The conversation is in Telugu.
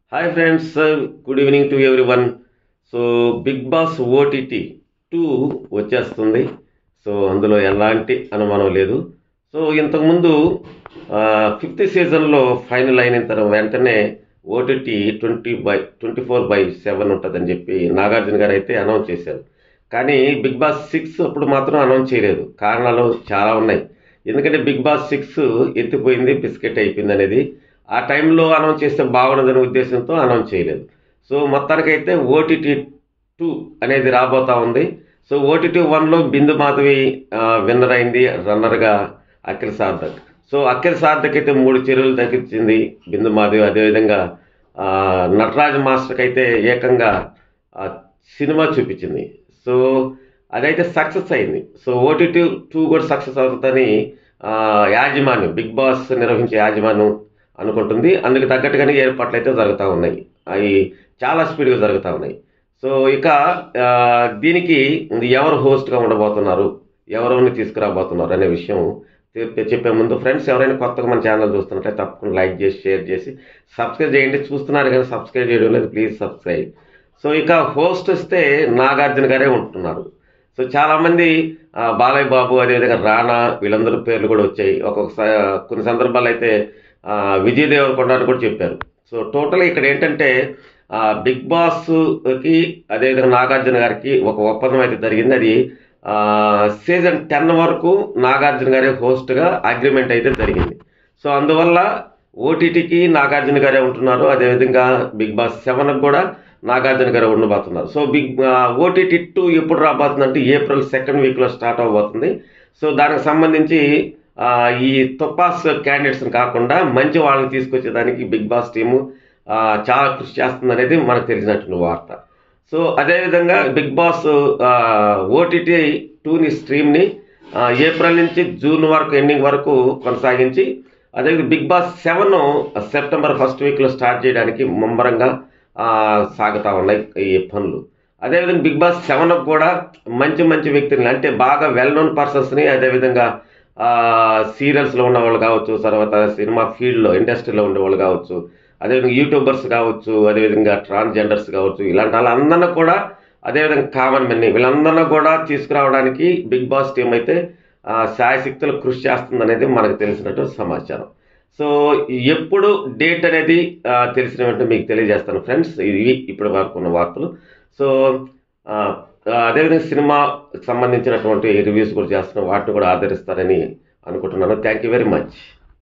hi friends good evening to everyone so Bigg Boss OTT two వచ్చేస్తుంది సో అందులో ఎలాంటి అనుమానం లేదు సో ఇంతకుముందు ఫిఫ్త్ సీజన్లో ఫైనల్ అయిన తర్వాత వెంటనే OTT twenty by twenty four by seven ఉంటుందని చెప్పి నాగార్జున గారు అయితే అనౌన్స్ చేశారు కానీ బిగ్ బాస్ సిక్స్ అప్పుడు మాత్రం అనౌన్స్ చేయలేదు కారణాలు చాలా ఉన్నాయి ఎందుకంటే బిగ్ బాస్ సిక్స్ ఎత్తిపోయింది బిస్కెట్ అయిపోయింది అనేది ఆ టైంలో అనౌన్స్ చేస్తే బాగుండదనే ఉద్దేశంతో అనౌన్స్ చేయలేదు సో మొత్తానికైతే ఓటీటీ టూ అనేది రాబోతా ఉంది సో ఓటీటీ వన్లో బిందు మాధవి విన్నర్ అయింది రన్నర్గా అఖిల్ సార్థక్ సో అఖిల్ సార్థక్ అయితే మూడు చర్యలు తగ్గించింది బిందు మాధవి అదేవిధంగా ఆ, నటరాజ్ మాస్టర్కి అయితే ఏకంగా ఆ, సినిమా చూపించింది సో అదైతే సక్సెస్ అయింది సో ఓటీటీ టూ కూడా సక్సెస్ అవుతుందని ఆ, యాజమాన్యం బిగ్ బాస్ నిర్వహించే యాజమాన్యం అనుకుంటుంది అందుకు తగ్గట్టుగానే ఏర్పాట్లు అయితే జరుగుతూ ఉన్నాయి అవి చాలా స్పీడ్గా జరుగుతూ ఉన్నాయి సో ఇక ఆ, దీనికి ఎవరు హోస్ట్గా ఉండబోతున్నారు ఎవరెవరిని తీసుకురాబోతున్నారు అనే విషయం చెప్పే- చెప్పే ముందు ఫ్రెండ్స్ ఎవరైనా కొత్తగా మన ఛానల్ చూస్తున్నట్లయితే తప్పకుండా లైక్ చేసి షేర్ చేసి సబ్స్క్రైబ్ చేయండి చూస్తున్నారు కానీ సబ్స్క్రైబ్ చేయడం లేదు ప్లీజ్ సబ్స్క్రైబ్ సో ఇక హోస్ట్ వస్తే నాగార్జున గారే ఉంటున్నారు సో చాలామంది ఆ, బాలయ్య బాబు అదేవిధంగా రానా వీళ్ళందరూ పేర్లు కూడా వచ్చాయి ఒక్కొక్క కొన్ని సందర్భాలు అయితే ఆ, విజయ్ దేవరకొండ అని కూడా చెప్పారు సో టోటల్ ఇక్కడ ఏంటంటే ఆ, బిగ్ బాస్కి అదేవిధంగా నాగార్జున గారికి ఒక ఒప్పందం అయితే జరిగింది అది ఆ, సీజన్ టెన్ వరకు నాగార్జున గారే హోస్ట్గా అగ్రిమెంట్ అయితే జరిగింది సో అందువల్ల ఓటీటీకి నాగార్జున గారే ఉంటున్నారు అదేవిధంగా బిగ్ బాస్ సెవెన్కి కూడా నాగార్జున గారే ఉండబోతున్నారు సో బిగ్ ఓటీటీ టూ ఎప్పుడు రాబోతుందంటే ఏప్రిల్ సెకండ్ వీక్లో స్టార్ట్ అవబోతుంది సో దానికి సంబంధించి ఆ, ఈ తుపాస్ క్యాండిడేట్స్ని కాకుండా మంచి వాళ్ళని తీసుకొచ్చేదానికి బిగ్ బాస్ టీము ఆ, చాలా కృషి చేస్తుంది అనేది మనకు తెలిసినటువంటి వార్త సో అదేవిధంగా బిగ్ బాస్ ఓటీటీ టూని స్ట్రీమ్ని ఆ, ఏప్రిల్ నుంచి జూన్ వరకు ఎండింగ్ వరకు కొనసాగించి అదేవిధంగా Bigg Boss seven September first వీక్లో స్టార్ట్ చేయడానికి ముమ్మరంగా ఆ, సాగుతూ ఉన్నాయి ఈ పనులు అదేవిధంగా బిగ్ బాస్ సెవెన్ కూడా మంచి మంచి వ్యక్తులని అంటే బాగా వెల్ నోన్ పర్సన్స్ని అదేవిధంగా సీరియల్స్లో ఉన్న వాళ్ళు కావచ్చు తర్వాత సినిమా ఫీల్డ్లో ఇండస్ట్రీలో ఉండే వాళ్ళు కావచ్చు అదేవిధంగా యూట్యూబర్స్ కావచ్చు అదేవిధంగా ట్రాన్స్జెండర్స్ కావచ్చు ఇలాంటి వాళ్ళందరినీ కూడా అదేవిధంగా కామన్ మెన్ని వీళ్ళందరినీ కూడా తీసుకురావడానికి బిగ్ బాస్ టీం అయితే ఆ, శాయశక్తులు కృషి చేస్తుంది అనేది మనకు తెలిసినట్టు సమాచారం సో ఎప్పుడు డేట్ అనేది ఆ, తెలిసిన వెంటనే మీకు తెలియజేస్తాను ఫ్రెండ్స్ ఇవి ఇప్పటి వరకు ఉన్న వార్తలు సో ఆ, ఆ, అదేవిధంగా సినిమాకి సంబంధించినటువంటి రివ్యూస్ కూడా చేస్తున్నాం వాటిని కూడా ఆదరిస్తారని అనుకుంటున్నాను థ్యాంక్ యూ వెరీ మచ్